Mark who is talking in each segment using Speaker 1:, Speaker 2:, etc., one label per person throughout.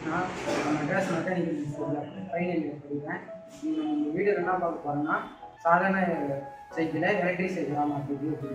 Speaker 1: நான் மெட்ராஸ் மெக்கானிக்கல் ஸ்கூலில் final year படிக்கிறேன் நீங்கள் நம்ம இந்த வீடியோவில் என்ன பார்க்க போகிறோன்னா சாதாரண சைக்கிளை எலக்ட்ரிக் சைக்கிளாக மாற்றிட்டு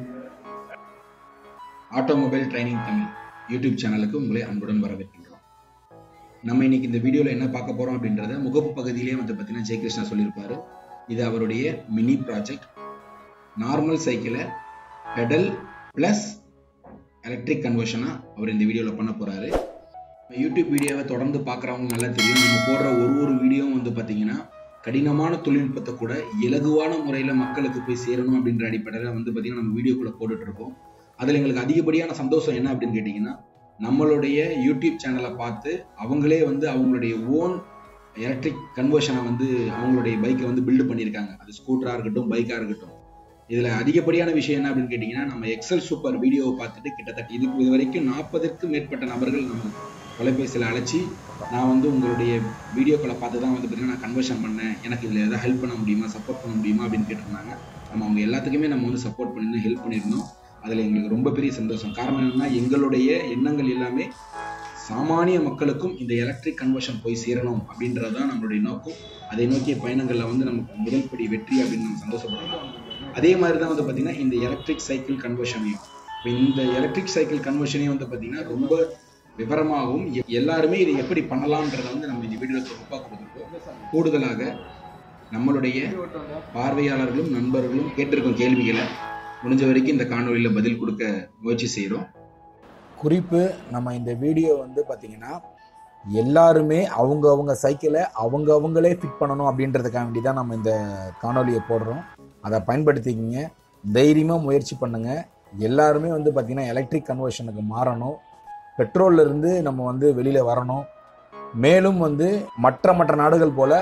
Speaker 2: ஆட்டோமொபைல் ட்ரைனிங் தமிழ் யூடியூப் சேனலுக்கு உங்களை அன்புடன் வரவேற்கின்றோம் நம்ம இன்னைக்கு இந்த வீடியோவில் என்ன பார்க்க போகிறோம் அப்படின்றத முகப்பு பகுதியிலே வந்து பார்த்தீங்கன்னா ஜெயகிருஷ்ணா சொல்லியிருப்பாரு இது அவருடைய மினி ப்ராஜெக்ட் நார்மல் சைக்கிளை பெடல் ப்ளஸ் எலக்ட்ரிக் கன்வர்ஷனாக அவர் இந்த வீடியோவில் பண்ண போகிறாரு யூடியூப் வீடியோவை தொடர்ந்து பார்க்குறவங்க நல்லா தெரியும் நம்ம போடுற ஒரு ஒரு வீடியோவும் வந்து பார்த்தீங்கன்னா கடினமான தொழில்நுட்பத்தை கூட இலகுவான முறையில் மக்களுக்கு போய் சேரணும் அப்படின்ற அடிப்படையில் வந்து பார்த்தீங்கன்னா நம்ம வீடியோக்குள்ளே போட்டுட்டு இருக்கோம் அதில் எங்களுக்கு அதிகப்படியான சந்தோஷம் என்ன அப்படின்னு கேட்டிங்கன்னா நம்மளுடைய யூடியூப் சேனலை பார்த்து அவங்களே வந்து அவங்களுடைய ஓன் எலக்ட்ரிக் கன்வர்ஷனை வந்து அவங்களுடைய பைக்கை வந்து பில்டு பண்ணியிருக்காங்க அது ஸ்கூட்டராக இருக்கட்டும் பைக்காக இருக்கட்டும் இதில் அதிகப்படியான விஷயம் என்ன அப்படின்னு கேட்டிங்கன்னா நம்ம எக்ஸல் சூப்பர் வீடியோவை பார்த்துட்டு கிட்டத்தட்ட இதுக்கு இது வரைக்கும் நாற்பதுக்கும் மேற்பட்ட நபர்கள் நம்ம தொலைபேசியில் அழைச்சி நான் வந்து உங்களுடைய வீடியோக்களை பார்த்து தான் வந்து பார்த்தீங்கன்னா நான் கன்வர்ஷன் பண்ணேன் எனக்கு இதில் எதாவது ஹெல்ப் பண்ண முடியுமா சப்போர்ட் பண்ண முடியுமா அப்படின்னு கேட்டிருந்தாங்க நம்ம அவங்க எல்லாத்துக்குமே நம்ம வந்து சப்போர்ட் பண்ணியிருந்தோம் ஹெல்ப் பண்ணியிருந்தோம் அதில் எங்களுக்கு ரொம்ப பெரிய சந்தோஷம் காரணம் என்னன்னா எங்களுடைய எண்ணங்கள் எல்லாமே சாமானிய மக்களுக்கும் இந்த எலக்ட்ரிக் கன்வர்ஷன் போய் சேரணும் அப்படின்றது தான் நம்மளுடைய நோக்கம் அதை நோக்கிய பயணங்களில் வந்து நமக்கு முதல் படி வெற்றி அப்படின்னு நம்ம சந்தோஷப்படலாம் அதே மாதிரி தான் வந்து பார்த்தீங்கன்னா இந்த எலக்ட்ரிக் சைக்கிள் கன்வர்ஷனையும் இப்போ இந்த எலக்ட்ரிக் சைக்கிள் கன்வர்ஷனையும் வந்து பார்த்தீங்கன்னா ரொம்ப விவரமாகவும் எ- எல்லாருமே இதை எப்படி பண்ணலாம்ன்றதை வந்து நம்ம இந்த வீடியோவில் தொகுப்பாக கொடுத்துருக்கோம் கூடுதலாக நம்மளுடைய பார்வையாளர்களும் நண்பர்களும் கேட்டிருக்கும் கேள்விகளை முடிஞ்ச வரைக்கும் இந்த காணொலியில் பதில் கொடுக்க முயற்சி செய்கிறோம்
Speaker 3: குறிப்பு நம்ம இந்த வீடியோ வந்து பார்த்தீங்கன்னா எல்லாருமே அவங்க அவங்க சைக்கிளை அவங்க அவங்களே ஃபிட் பண்ணணும் அப்படின்றதுக்காக வேண்டி தான் நம்ம இந்த காணொலியை போடுறோம் அதை பயன்படுத்திக்கிங்க தைரியமாக முயற்சி பண்ணுங்க எல்லாருமே வந்து பார்த்தீங்கன்னா எலக்ட்ரிக் கன்வர்ஷனுக்கு மாறணும் பெட்ரோல்ல இருந்து நம்ம வந்து வெளியில் வரணும் மேலும் வந்து மற்ற மற்ற நாடுகள் போல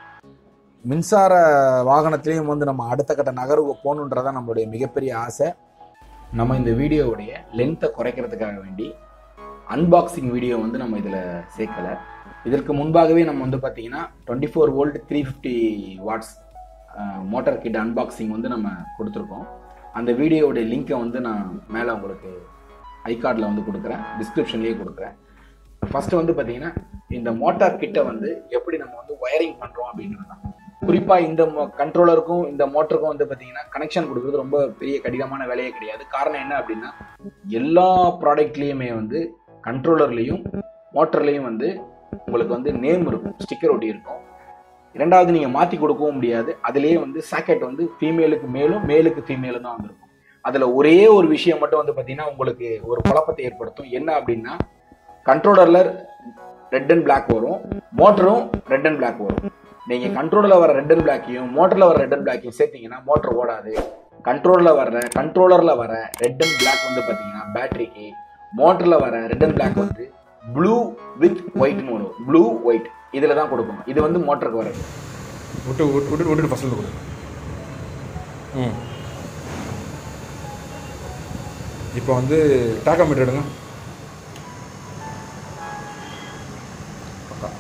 Speaker 3: மின்சார வாகனத்திலையும் வந்து நம்ம அடுத்த கட்ட நகர்வு போகணுன்றதான் நம்மளுடைய மிகப்பெரிய ஆசை
Speaker 2: நம்ம இந்த வீடியோவுடைய லென்த்தை குறைக்கிறதுக்காக வேண்டி அன்பாக்சிங் வீடியோ வந்து நம்ம இதில் சேர்க்கலை இதற்கு முன்பாகவே நம்ம வந்து பார்த்தீங்கன்னா twenty four volt three fifty watts motor kit unboxing வந்து நம்ம கொடுத்துருக்கோம் அந்த வீடியோவுடைய லிங்க்கை வந்து நான் மேலே உங்களுக்கு ஐகார்டில் வந்து கொடுக்குறேன் டிஸ்கிரிப்ஷன்லேயே கொடுக்குறேன் ஃபர்ஸ்ட் வந்து பார்த்தீங்கன்னா இந்த மோட்டார் கிட்டை வந்து எப்படி நம்ம வந்து ஒயரிங் பண்ணுறோம் அப்படின்றது தான் குறிப்பாக இந்த கண்ட்ரோலருக்கும் இந்த மோட்டருக்கும் வந்து பார்த்தீங்கன்னா கனெக்ஷன் கொடுக்குறது ரொம்ப பெரிய கடினமான வேலையே கிடையாது காரணம் என்ன அப்படின்னா எல்லா ப்ராடக்ட்லேயுமே வந்து கண்ட்ரோலர்லேயும் மோட்டர்லேயும் வந்து உங்களுக்கு வந்து நேம் இருக்கும் ஸ்டிக்கர் ஒட்டி இருக்கும் இரண்டாவது நீங்கள் மாற்றி கொடுக்கவும் முடியாது அதுலேயே வந்து சாக்கெட் வந்து ஃபீமேலுக்கு மேலும் மேலுக்கு ஃபீமேலும் தான் வந்திருக்கும் அதில் ஒரே ஒரு விஷயம் மட்டும் வந்து பார்த்தீங்கன்னா உங்களுக்கு ஒரு குழப்பத்தை ஏற்படுத்தும் என்ன அப்படின்னா கண்ட்ரோலரில் ரெட் அண்ட் Black வரும் மோட்டரும் ரெட் அண்ட் Black வரும் நீங்கள் கண்ட்ரோலில் வர ரெட் அண்ட் பிளாக்கையும் மோட்டரில் வர ரெட் அண்ட் பிளாக்கையும் சேர்த்தீங்கன்னா மோட்டர் ஓடாது கண்ட்ரோலில் வர்ற கண்ட்ரோலரில் வர ரெட் அண்ட் Black வந்து பார்த்தீங்கன்னா பேட்டரிக்கு மோட்டரில் வர ரெட் அண்ட் Black வந்து ப்ளூ வித் ஒயிட்னு வரும் ப்ளூ ஒயிட் இதில் தான் கொடுக்கணும் இது வந்து மோட்டருக்கு வர்றது
Speaker 4: விட்டு விட்டு விட்டு விட்டுட்டு ஃபஸ்ட்டில் கொடு ம் இப்போ வந்து டாக்காமீட்டர் எடுங்க பக்கா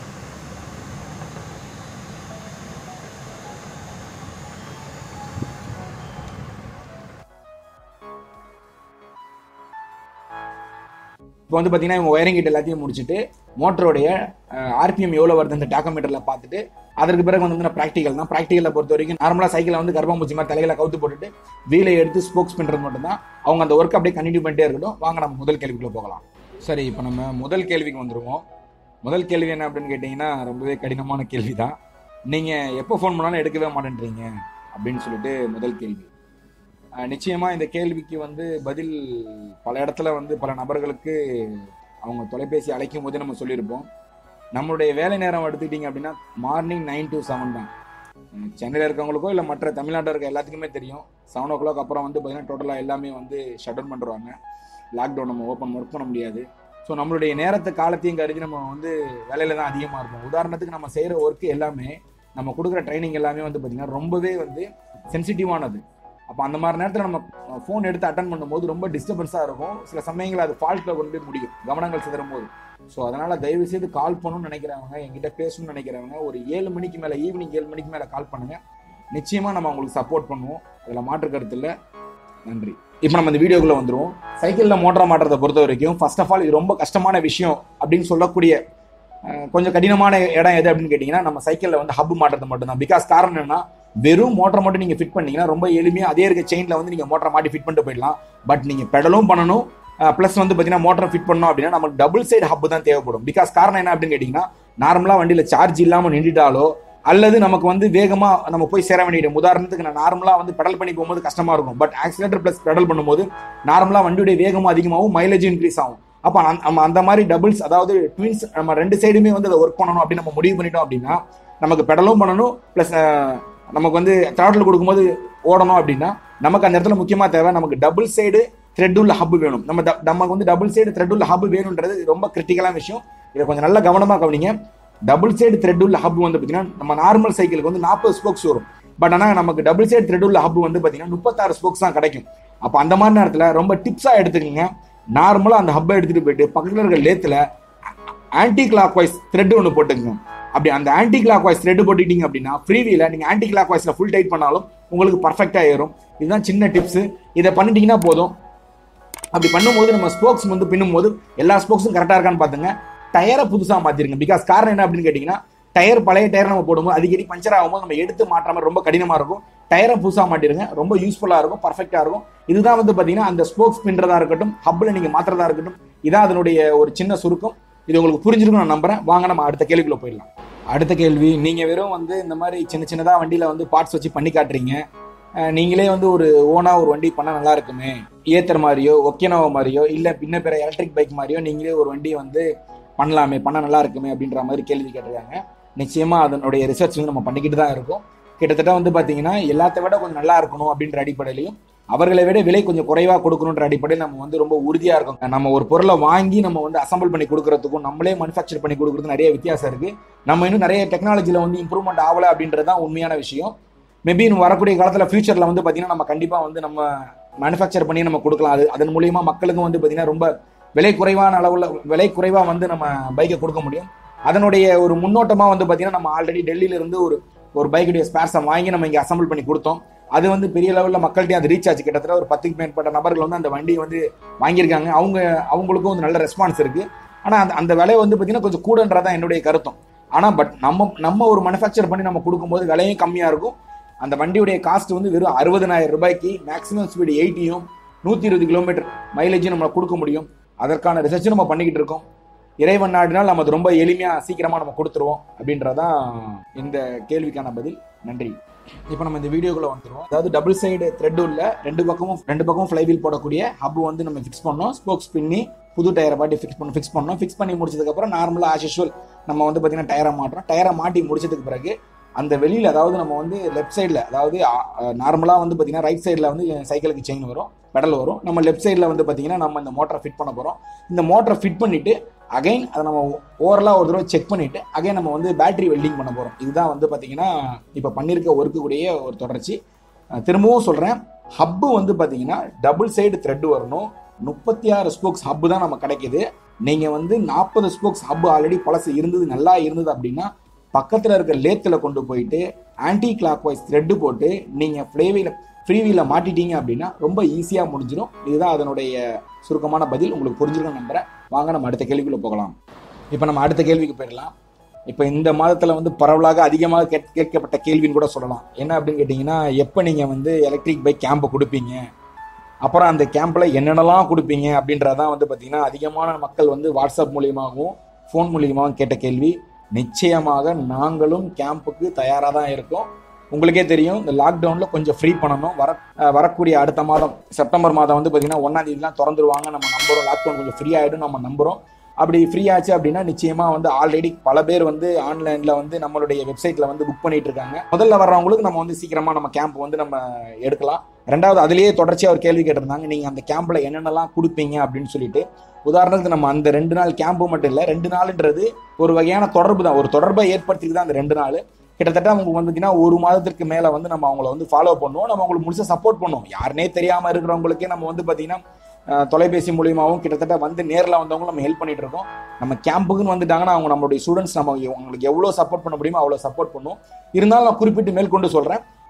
Speaker 3: இப்போ வந்து பார்த்தீங்கன்னா இவங்க ஒயரிங் கிட்ட எல்லாத்தையும் முடிச்சுட்டு மோட்டருடைய ஆர்பிஎம் எவ்வளோ வருது அந்த டாக்கோமீட்டரில் பார்த்துட்டு அதற்கு பிறகு வந்து ப்ராக்டிகல் தான் ப்ராக்டிக்கலில் பொறுத்த வரைக்கும் நார்மலாக சைக்கிளை வந்து கர்ப்பம்பூச்சி மாதிரி தலைகளை கவுத்து போட்டுட்டு வீலை எடுத்து ஸ்போக்ஸ் பண்ணுறது மட்டும்தான் அவங்க அந்த ஒர்க் அப்படியே கண்டினியூ பண்ணிட்டே இருக்கட்டும் வாங்க நம்ம முதல் கேள்விக்குள்ளே போகலாம் சரி இப்போ நம்ம முதல் கேள்விக்கு வந்துருவோம் முதல் கேள்வி என்ன அப்படின்னு கேட்டிங்கன்னா ரொம்பவே கடினமான கேள்வி தான் நீங்கள் எப்போ ஃபோன் பண்ணாலும் எடுக்கவே மாட்டேன்றீங்க அப்படின்னு சொல்லிட்டு முதல் கேள்வி அஹ் நிச்சயமா இந்த கேள்விக்கு வந்து பதில் பல இடத்துல வந்து பல நபர்களுக்கு அவங்க தொலைபேசி அழைக்கும் போது நம்ம சொல்லியிருப்போம் நம்மளுடைய வேலை நேரம் எடுத்துக்கிட்டீங்க அப்படின்னா மார்னிங் நைன் to செவன் தான் உம் சென்னையில் இருக்கவங்களுக்கோ இல்லை மற்ற தமிழ்நாட்டில் இருக்க எல்லாத்துக்குமே தெரியும் செவன் ஓ கிளாக் அப்புறம் வந்து பார்த்தீங்கன்னா டோட்டலாக எல்லாமே வந்து ஷட் டவுன் பண்ணுறாங்க லாக்டவுன் நம்ம ஓப்பன் ஒர்க் பண்ண முடியாது ஸோ நம்மளுடைய நேரத்தை காலத்தையும் கருதி நம்ம வந்து வேலையில தான் அதிகமாக இருப்போம் உதாரணத்துக்கு நம்ம செய்கிற ஒர்க் எல்லாமே நம்ம கொடுக்குற ட்ரைனிங் எல்லாமே வந்து பார்த்திங்கன்னா ரொம்பவே வந்து சென்சிட்டிவானது அப்போ அந்த மாதிரி நேரத்தில் நம்ம ஃபோன் எடுத்து அட்டன் பண்ணும்போது ரொம்ப டிஸ்டர்பன்ஸாக இருக்கும் சில சமயங்கள் அது ஃபால்ட்டில் கொண்டு போய் முடியும் கவனங்கள் சிதறும் போது ஸோ அதனால் தயவு செய்து கால் பண்ணணும்னு நினைக்கிறவங்க என்கிட்ட பேசணும்னு நினைக்கிறவங்க ஒரு ஏழு மணிக்கு மேலே ஈவினிங் ஏழு மணிக்கு மேலே கால் பண்ணுங்கள் நிச்சயமாக நம்ம உங்களுக்கு சப்போர்ட் பண்ணுவோம் அதில் மாற்று கருத்து இல்லை நன்றி இப்போ நம்ம இந்த வீடியோக்குள்ளே வந்துருவோம் சைக்கிளில் மோட்டார் மாட்டுறதை பொறுத்த வரைக்கும் ஃபர்ஸ்ட் ஆஃப் ஆல் இது ரொம்ப கஷ்டமான விஷயம் அப்படின்னு சொல்லக்கூடிய அஹ், கொஞ்சம் கடினமான இடம் எது அப்படின்னு கேட்டிங்கன்னா நம்ம சைக்கிளில் வந்து ஹப் மாட்டுறது மட்டும்தான் பிகாஸ் காரணம் என்னன்னா வெறும் மோட்டரை மட்டும் நீங்கள் ஃபிட் பண்ணீங்கன்னா ரொம்ப எளிமையாக அதே இருக்க செயினில் வந்து நீங்கள் மோட்டரை மாட்டி ஃபிட் பண்ணிட்டு போயிடலாம் பட் நீங்கள் பெடலும் பண்ணணும் ப்ளஸ் வந்து பார்த்தீங்கன்னா மோட்டரை ஃபிட் பண்ணோம் அப்படின்னா நமக்கு டபுள் சைடு ஹப் தான் தேவைப்படும் பிகாஸ் காரணம் என்ன அப்படின்னு கேட்டிங்கன்னா நார்மலாக வண்டியில் சார்ஜ் இல்லாமல் நின்றுட்டாலோ அல்லது நமக்கு வந்து வேகமாக நம்ம போய் சேர வேண்டிய உதாரணத்துக்கு நான் நார்மலாக வந்து பெடல் பண்ணி போகும்போது கஷ்டமாக இருக்கும் பட் ஆக்சிலேட்டர் ப்ளஸ் பெடல் பண்ணும்போது நார்மலாக வண்டியுடைய வேகமும் அதிகமாகும் மைலேஜ் இன்க்ரீஸ் ஆகும் அப்போ நம்ம அந்த மாதிரி டபுள்ஸ் அதாவது ட்வின்ஸ் நம்ம ரெண்டு சைடுமே வந்து அதை ஒர்க் பண்ணணும் அப்படின்னு நம்ம முடிவு பண்ணிட்டோம் அப்படின்னா நமக்கு பெடலும் பண்ணணும் ப்ளஸ் நமக்கு வந்து த்ராட்டில் கொடுக்கும்போது ஓடணும் அப்படின்னா நமக்கு அந்த இடத்துல முக்கியமாக தேவை நமக்கு டபுள் சைடு த்ரெட் உள்ள ஹப் வேணும் நம்ம ட- நமக்கு வந்து டபுள் சைடு த்ரெட் உள்ள ஹப் வேணுன்றது ரொம்ப கிரிட்டிக்கலான விஷயம் இதை கொஞ்சம் நல்லா கவனமாக கவனிங்க டபுள் சைடு த்ரெட் உள்ள ஹப் வந்து பார்த்தீங்கன்னா நம்ம நார்மல் சைக்கிளுக்கு வந்து நாற்பது ஸ்போக்ஸ் வரும் பட் ஆனால் நமக்கு டபுள் சைடு த்ரெட் உள்ள ஹப் வந்து பார்த்தீங்கன்னா முப்பத்தாறு ஸ்போக்ஸ் தான் கிடைக்கும் அப்போ அந்த மாதிரி நேரத்தில் ரொம்ப டிப்ஸாக எடுத்துக்கோங்க நார்மலாக அந்த ஹப்பை எடுத்துகிட்டு போயிட்டு பக்கத்தில் இருக்க லேத்தில் ஆன்டி கிளாக் வைஸ் த்ரெட் ஒன்று போட்டுக்கங்க அப்படி அந்த ஆன்டி கிளாக் வைஸ் த்ரெட் போட்டுட்டீங்க அப்படின்னா ஃப்ரீவியில் நீங்கள் ஆன்டி கிளாக் வைஸில் ஃபுல் டைட் பண்ணாலும் உங்களுக்கு பர்ஃபெக்டாக ஏறும் இதுதான் சின்ன டிப்ஸ் இதை பண்ணிட்டீங்கன்னா போதும் அப்படி பண்ணும்போது நம்ம ஸ்போக்ஸ் வந்து பின்னும்போது எல்லா ஸ்போக்ஸும் கரெக்டாக இருக்கான்னு பார்த்துங்க டயரை புதுசாக மாற்றிருங்க பிகாஸ் காரணம் என்ன அப்படின்னு கேட்டிங்கன்னா டயர் பழைய டயர் நம்ம போடும்போது அடிக்கடி பஞ்சர் ஆகும்போது நம்ம எடுத்து மாற்ற மாதிரி ரொம்ப கடினமாக இருக்கும் டயரை புதுசாக மாட்டிருங்க ரொம்ப யூஸ்ஃபுல்லாக இருக்கும் பர்ஃபெக்டாக இருக்கும் இதுதான் வந்து பார்த்தீங்கன்னா அந்த ஸ்போக்ஸ் பின்றதா இருக்கட்டும் ஹப்பில் நீங்கள் மாற்றுறதா இருக்கட்டும் இதான் அதனுடைய ஒரு சின்ன சுருக்கம் இது உங்களுக்கு புரிஞ்சிருக்கும் நான் நம்புறேன் வாங்க நம்ம அடுத்த கேள்விக்குள்ள போயிடலாம் அடுத்த கேள்வி நீங்க வெறும் வந்து இந்த மாதிரி சின்ன சின்னதா வண்டியில வந்து பார்ட்ஸ் வச்சு பண்ணி காட்டுறீங்க அஹ் நீங்களே வந்து ஒரு ஓனா ஒரு வண்டி பண்ணா நல்லா இருக்குமே ஏத்தர் மாதிரியோ ஒக்கேனோவா மாதிரியோ இல்ல பின்ன பிற எலக்ட்ரிக் பைக் மாதிரியோ நீங்களே ஒரு வண்டி வந்து பண்ணலாமே பண்ணா நல்லா இருக்குமே அப்படின்ற மாதிரி கேள்வி கேட்டிருக்காங்க நிச்சயமா அதனுடைய ரிசர்ச் வந்து நம்ம பண்ணிக்கிட்டு தான் இருக்கோம் கிட்டத்தட்ட வந்து பாத்தீங்கன்னா எல்லாத்த விட கொஞ்சம் நல்லா இருக்கணும் அப்படின்ற அடிப்படையிலையும் அவர்களை விட விலை கொஞ்சம் குறைவா கொடுக்கணுன்ற அடிப்படையில் நம்ம வந்து ரொம்ப உறுதியா இருக்கோம் நம்ம ஒரு பொருளை வாங்கி நம்ம வந்து அசம்பிள் பண்ணி கொடுக்கறதுக்கும் நம்மளே மேனுஃபேக்சர் பண்ணி கொடுக்கறதுக்கும் நிறைய வித்தியாசம் இருக்கு நம்ம இன்னும் நிறைய டெக்னாலஜில வந்து இம்ப்ரூவ்மெண்ட் ஆகல அப்படின்றது தான் உண்மையான விஷயம் மேபி இன்னும் வரக்கூடிய காலத்துல ஃபியூச்சர்ல வந்து பாத்தீங்கன்னா நம்ம கண்டிப்பா வந்து நம்ம மேனுஃபேக்சர் பண்ணி நம்ம கொடுக்கலாம் அது அதன் மூலியமா மக்களுக்கும் வந்து பாத்தீங்கன்னா ரொம்ப விலை குறைவான அளவுல விலை குறைவா வந்து நம்ம பைக்கை கொடுக்க முடியும் அதனுடைய ஒரு முன்னோட்டமா வந்து பாத்தீங்கன்னா நம்ம ஆல்ரெடி டெல்லியில இருந்து ஒரு ஒரு பைக்குடைய ஸ்பேர்ஸை வாங்கி நம்ம இங்க அசம்பிள் பண்ணி கொடுத்தோம் அது வந்து பெரிய லெவலில் மக்கள்கிட்ட அது ரீச் ஆச்சு கிட்டத்தட்ட ஒரு பத்துக்கு மேற்பட்ட நபர்கள் வந்து அந்த வண்டியை வந்து வாங்கியிருக்காங்க அவங்க அவங்களுக்கும் வந்து நல்ல ரெஸ்பான்ஸ் இருக்கு ஆனால் அந்த அந்த விலை வந்து பார்த்தீங்கன்னா கொஞ்சம் கூடன்றதான் என்னுடைய கருத்தம் ஆனால் பட் நம்ம நம்ம ஒரு மேனுஃபேக்சர் பண்ணி நம்ம கொடுக்கும்போது விலையும் கம்மியாக இருக்கும் அந்த வண்டியுடைய காஸ்ட் வந்து வெறும் அறுபதனாயிரம் ரூபாய்க்கு மேக்ஸிமம் ஸ்பீடு எயிட்டியும் நூற்றி இருபது கிலோமீட்டர் மைலேஜும் நம்ம கொடுக்க முடியும் அதற்கான ரிசர்ச்சும் நம்ம பண்ணிக்கிட்டு இருக்கோம் இறைவன் நாடினால் நம்ம அது ரொம்ப எளிமையாக சீக்கிரமாக நம்ம கொடுத்துருவோம் அப்படின்றதான் இந்த கேள்விக்கான பதில் நன்றி இப்போ நம்ம இந்த வீடியோக்குள்ள வந்துருவோம் அதாவது டபுள் சைடு த்ரெட் உள்ள ரெண்டு பக்கமும் ரெண்டு பக்கமும் ஃப்ளைவீல் போடக்கூடிய ஹப் வந்து நம்ம ஃபிக்ஸ் பண்ணோம் ஸ்போக்ஸ் பின்னி புது டயரை பாட்டி ஃபிக்ஸ் பண்ண ஃபிக்ஸ் பண்ணோம் ஃபிக்ஸ் பண்ணி முடிச்சதுக்கப்புறம் நார்மலாக ஆஸ் யூஷுவல் நம்ம வந்து பார்த்தீங்கன்னா டயரை மாட்டுறோம் டயரை மாட்டி முடிச்சதுக்கு பிறகு அந்த வெளியில் அதாவது நம்ம வந்து லெஃப்ட் சைடில் அதாவது நார்மலாக வந்து பார்த்தீங்கன்னா ரைட் சைடில் வந்து சைக்கிளுக்கு செயின் வரும் பெடல் வரும் நம்ம லெஃப்ட் சைடில் வந்து பார்த்தீங்கன்னா நம்ம இந்த மோட்டரை ஃபிட் பண்ண போகிறோம் இந்த மோட்டரை ஃபிட் பண்ணிட்டு அகைன் அதை நம்ம ஓவரலாக ஒரு தடவை செக் பண்ணிட்டு அகைன் நம்ம வந்து பேட்டரி வெல்டிங் பண்ண போகிறோம் இதுதான் வந்து பார்த்தீங்கன்னா இப்போ பண்ணியிருக்க ஒர்க்கு கூடிய ஒரு தொடர்ச்சி அஹ் திரும்பவும் சொல்கிறேன் ஹப்பு வந்து பார்த்தீங்கன்னா டபுள் சைடு த்ரெட் வரணும் முப்பத்தி ஆறு ஸ்போக்ஸ் ஹப்பு தான் நம்ம கிடைக்குது நீங்கள் வந்து நாற்பது ஸ்போக்ஸ் ஹப்பு ஆல்ரெடி பழசு இருந்தது நல்லா இருந்தது அப்படின்னா பக்கத்தில் இருக்க லேத்தில் கொண்டு போயிட்டு ஆன்டி கிளாக் வைஸ் த்ரெட்டு போட்டு நீங்கள் ஃப்ளேவியில் ஃப்ரீவீல மாட்டிட்டீங்க அப்படின்னா ரொம்ப ஈஸியாக முடிஞ்சிடும் இதுதான் அதனுடைய சுருக்கமான பதில் உங்களுக்கு புரிஞ்சிருக்கும்னு நம்புறேன் வாங்க நம்ம அடுத்த கேள்விக்குள்ள போகலாம் இப்போ நம்ம அடுத்த கேள்விக்கு போயிடலாம் இப்போ இந்த மாதத்தில் வந்து பரவலாக அதிகமாக கேட் கேட்கப்பட்ட கேள்வின்னு கூட சொல்லலாம் என்ன அப்படின்னு கேட்டிங்கன்னா எப்போ நீங்கள் வந்து எலக்ட்ரிக் பைக் கேம்பை கொடுப்பீங்க அப்புறம் அந்த கேம்பில் என்னென்னலாம் கொடுப்பீங்க அப்படின்றதான் வந்து பார்த்தீங்கன்னா அதிகமான மக்கள் வந்து வாட்ஸ்அப் மூலியமாகவும் ஃபோன் மூலியமாகவும் கேட்ட கேள்வி நிச்சயமாக நாங்களும் கேம்புக்கு தயாராக தான் இருக்கோம் உங்களுக்கே தெரியும் இந்த லாக்டவுனில் கொஞ்சம் ஃப்ரீ பண்ணணும் வர அஹ் வரக்கூடிய அடுத்த மாதம் செப்டம்பர் மாதம் வந்து பார்த்தீங்கன்னா ஒன்றாம் தேதிலாம் திறந்துருவாங்க நம்ம நம்புறோம் லாக்டவுன் கொஞ்சம் ஃப்ரீ ஆகிடும் நம்ம நம்புறோம் அப்படி ஃப்ரீ ஆச்சு அப்படின்னா நிச்சயமாக வந்து ஆல்ரெடி பல பேர் வந்து ஆன்லைனில் வந்து நம்மளுடைய வெப்சைட்டில் வந்து புக் பண்ணிட்டு இருக்காங்க முதல்ல வர்றவங்களுக்கு நம்ம வந்து சீக்கிரமாக நம்ம கேம்ப் வந்து நம்ம எடுக்கலாம் ரெண்டாவது அதுலேயே தொடர்ச்சியாக ஒரு கேள்வி கேட்டிருந்தாங்க நீங்கள் அந்த கேம்பில் என்னென்னலாம் கொடுப்பீங்க அப்படின்னு சொல்லிட்டு உதாரணத்துக்கு நம்ம அந்த ரெண்டு நாள் கேம்பு மட்டும் இல்லை ரெண்டு நாள்ன்றது ஒரு வகையான தொடர்பு தான் ஒரு தொடர்பை ஏற்படுத்திட்டு தான் அந்த ரெண்டு நாள் கிட்டத்தட்ட அவங்க வந்து பார்த்தீங்கன்னா ஒரு மாதத்திற்கு மேலே வந்து நம்ம அவங்கள வந்து ஃபாலோ பண்ணுவோம் நம்ம அவங்களுக்கு முழுசாக சப்போர்ட் பண்ணுவோம் யாருனே தெரியாமல் இருக்கிறவங்களுக்கே நம்ம வந்து பார்த்தீங்கன்னா அஹ், தொலைபேசி மூலியமாகவும் கிட்டத்தட்ட வந்து நேரில் வந்தவங்க நம்ம ஹெல்ப் பண்ணிட்டு இருக்கோம் நம்ம கேம்புக்குன்னு வந்துட்டாங்கன்னா அவங்க நம்மளுடைய ஸ்டூடெண்ட்ஸ் நம்ம அவங்களுக்கு எவ்வளோ சப்போர்ட் பண்ண முடியுமோ அவ்வளோ சப்போர்ட் பண்ணுவோம் இருந்தாலும் நான் குறிப்பிட்டு மேற்கொண்டு சொல்கிறேன்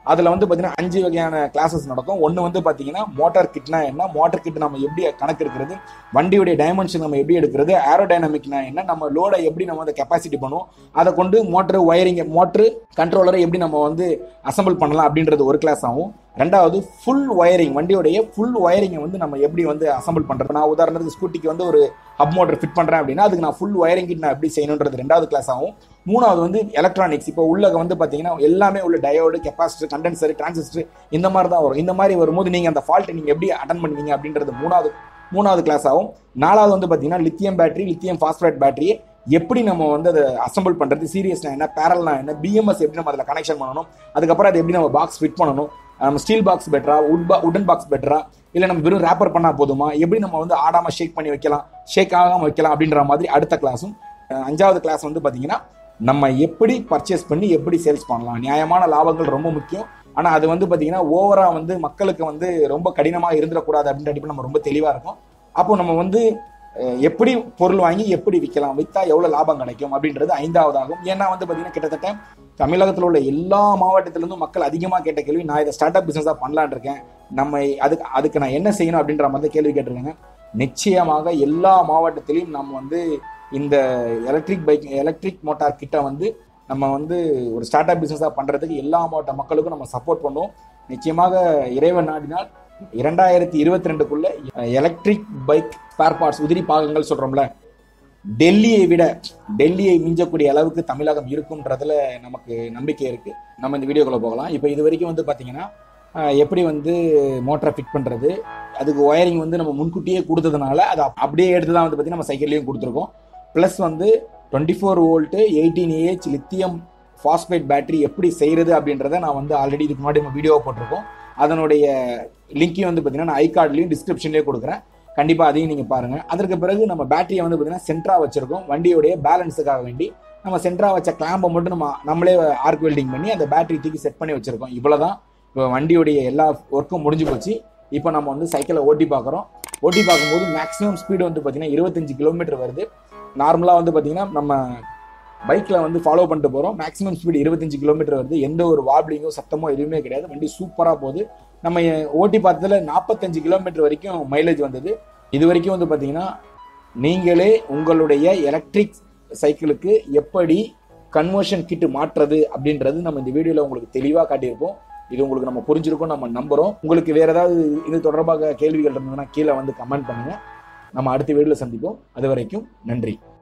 Speaker 3: அதில் வந்து பார்த்தீங்கன்னா அஞ்சு வகையான கிளாஸஸ் நடக்கும் ஒன்று வந்து பார்த்தீங்கன்னா மோட்டார் கிட்னா என்ன மோட்டார் கிட் நம்ம எப்படி கணக்கு இருக்கிறது வண்டியுடைய டைமென்ஷன் நம்ம எப்படி எடுக்கிறது ஏரோடைனமிக்னா என்ன நம்ம லோடை எப்படி நம்ம வந்து கெப்பாசிட்டி பண்ணுவோம் அதை கொண்டு மோட்டர் ஒயரிங் மோட்ரு கண்ட்ரோலரை எப்படி நம்ம வந்து அசம்பிள் பண்ணலாம் அப்படின்றது ஒரு கிளாஸ் ஆகும் ரெண்டாவது ஃபுல் ஒயரிங் வண்டியோடைய ஃபுல் ஒயரிங்கை வந்து நம்ம எப்படி வந்து அசம்பிள் பண்ணுறது நான் உதாரணத்துக்கு ஸ்கூட்டிக்கு வந்து ஒரு ஹப் மோட்டர் ஃபிட் பண்ணுறேன் அப்படின்னா அதுக்கு நான் ஃபுல் ஒயரிங் கிட் நான் எப்படி செய்யணுன்றது ரெண்டாவது கிளாஸ் ஆகும் மூணாவது வந்து எலக்ட்ரானிக்ஸ் இப்போ உள்ள வந்து பார்த்தீங்கன்னா எல்லாமே உள்ள டயோடு கெப்பாசிட்டர் கண்டென்சர் டிரான்சிஸ்டர் இந்த மாதிரி தான் வரும் இந்த மாதிரி வரும்போது நீங்கள் அந்த ஃபால்ட்டை நீங்கள் எப்படி அட்டன் பண்ணுவீங்க அப்படின்றது மூணாவது மூணாவது கிளாஸ் ஆகும் நாலாவது வந்து பார்த்தீங்கன்னா லித்தியம் பேட்டரி லித்தியம் பாஸ்பரேட் பேட்டரியை எப்படி நம்ம வந்து அதை அசம்பிள் பண்ணுறது சீரியஸ்னா என்ன பேரல்னா என்ன பிஎம்எஸ் எப்படி நம்ம அதில் கனெக்ஷன் பண்ணணும் அதுக்கப்புறம் அதை எப்படி நம்ம பாக்ஸ் ஃபிட் பண்ணணும் நம்ம ஸ்டீல் பாக்ஸ் பெட்டரா உட் பா உடன் பாக்ஸ் பெட்டரா இல்லை நம்ம வெறும் ரேப்பர் பண்ணால் போதுமா எப்படி நம்ம வந்து ஆடாமல் ஷேக் பண்ணி வைக்கலாம் ஷேக் ஆகாமல் வைக்கலாம் அப்படின்ற மாதிரி அடுத்த கிளாஸும் அஞ்சாவது கிளாஸ் வந்து பார்த்தீங்கன்னா நம்ம எப்படி பர்ச்சேஸ் பண்ணி எப்படி சேல்ஸ் பண்ணலாம் நியாயமான லாபங்கள் ரொம்ப முக்கியம் ஆனால் அது வந்து பார்த்தீங்கன்னா ஓவராக வந்து மக்களுக்கு வந்து ரொம்ப கடினமாக இருந்துடக்கூடாது அப்படின்ற அடிப்படை நம்ம ரொம்ப தெளிவாக இருக்கும் அப்போ நம்ம வந்து அஹ், எப்படி பொருள் வாங்கி எப்படி விற்கலாம் விற்றா எவ்வளோ லாபம் கிடைக்கும் அப்படின்றது ஐந்தாவதாகும் ஏன்னா வந்து பார்த்தீங்கன்னா கிட்டத்தட்ட தமிழகத்தில் உள்ள எல்லா மாவட்டத்திலிருந்தும் மக்கள் அதிகமாக கேட்ட கேள்வி நான் இதை ஸ்டார்ட் அப் பிஸ்னஸாக பண்ணலான் இருக்கேன் நம்ம அதுக்கு அதுக்கு நான் என்ன செய்யணும் அப்படின்ற மாதிரி கேள்வி கேட்டிருக்காங்க நிச்சயமாக எல்லா மாவட்டத்திலையும் நம்ம வந்து இந்த எலக்ட்ரிக் பைக் எலக்ட்ரிக் மோட்டார் கிட்ட வந்து நம்ம வந்து ஒரு ஸ்டார்ட் அப் பிஸ்னஸாக பண்ணுறதுக்கு எல்லா மாவட்ட மக்களுக்கும் நம்ம சப்போர்ட் பண்ணுவோம் நிச்சயமாக இறைவன் நாடினால் இரண்டாயிரத்தி இருபத்தி ரெண்டுக்குள்ள எலக்ட்ரிக் பைக் ஸ்பேர் பார்ட்ஸ் உதிரி பாகங்கள் சொல்றோம்ல டெல்லியை விட டெல்லியை மிஞ்சக்கூடிய அளவுக்கு தமிழகம் இருக்கும்ன்றதுல நமக்கு நம்பிக்கை இருக்கு நம்ம இந்த வீடியோக்குள்ள போகலாம் இப்போ இது வரைக்கும் வந்து பாத்தீங்கன்னா அஹ், எப்படி வந்து மோட்டரை ஃபிட் பண்றது அதுக்கு ஒயரிங் வந்து நம்ம முன்கூட்டியே கொடுத்ததுனால அதை அப்~ அப்படியே எடுத்து தான் வந்து பார்த்தீங்கன்னா நம்ம சைக்கிள்லையும் கொடுத்துருக்கோம் ப்ளஸ் வந்து twenty four volt eighteen A H lithium phosphate battery எப்படி செய்யறது அப்படின்றத நான் வந்து ஆல்ரெடி இதுக்கு முன்னாடி நம்ம வீடியோ போட்டிருக்கோம் அதனுடைய லிங்க்கையும் வந்து பார்த்தீங்கன்னா நான் ஐ கார்ட்லையும் டிஸ்கிரிப்ஷன்லேயும் கொடுக்குறேன் கண்டிப்பாக அதையும் நீங்கள் பாருங்கள் அதற்கு பிறகு நம்ம பேட்டரியை வந்து பார்த்தீங்கன்னா சென்ட்ரா வச்சிருக்கோம் வண்டியோடைய பேலன்ஸுக்காக வேண்டி நம்ம சென்ட்ரா வச்ச கிளாம்பை மட்டும் நம்ம நம்மளே ஆர்க் வெல்டிங் பண்ணி அந்த பேட்டரி தூக்கி செட் பண்ணி வச்சிருக்கோம் இவ்வளோதான் இப்போ வண்டியோடைய எல்லா ஒர்க்கும் முடிஞ்சு போச்சு இப்போ நம்ம வந்து சைக்கிளை ஓட்டி பார்க்குறோம் ஓட்டி பார்க்கும்போது மேக்ஸிமம் ஸ்பீடு வந்து பார்த்தீங்கன்னா இருபத்தஞ்சு கிலோமீட்டர் வருது நார்மலாக வந்து பார்த்தீங்கன்னா நம்ம பைக்கில் வந்து ஃபாலோ பண்ணிட்டு போகிறோம் மேக்ஸிமம் ஸ்பீடு இருபத்தஞ்சு கிலோமீட்டர் வருது எந்த ஒரு வாப்ளிங்கோ சத்தமோ எதுவுமே கிடையாது வண்டி சூப்பராக போகுது நம்ம ஓட்டி பார்த்ததுல நாற்பத்தஞ்சு கிலோமீட்டர் வரைக்கும் மைலேஜ் வந்தது இது வரைக்கும் வந்து பார்த்தீங்கன்னா நீங்களே உங்களுடைய எலக்ட்ரிக் சைக்கிளுக்கு எப்படி கன்வர்ஷன் கிட் மாற்றுறது அப்படின்றது நம்ம இந்த வீடியோவில் உங்களுக்கு தெளிவாக காட்டியிருப்போம் இது உங்களுக்கு நம்ம புரிஞ்சிருக்கோம் நம்ம நம்புறோம் உங்களுக்கு வேற ஏதாவது இது தொடர்பாக கேள்விகள் இருந்ததுன்னா கீழே வந்து கமெண்ட் பண்ணுங்க நம்ம அடுத்த வீடியோவில் சந்திப்போம் அது வரைக்கும் நன்றி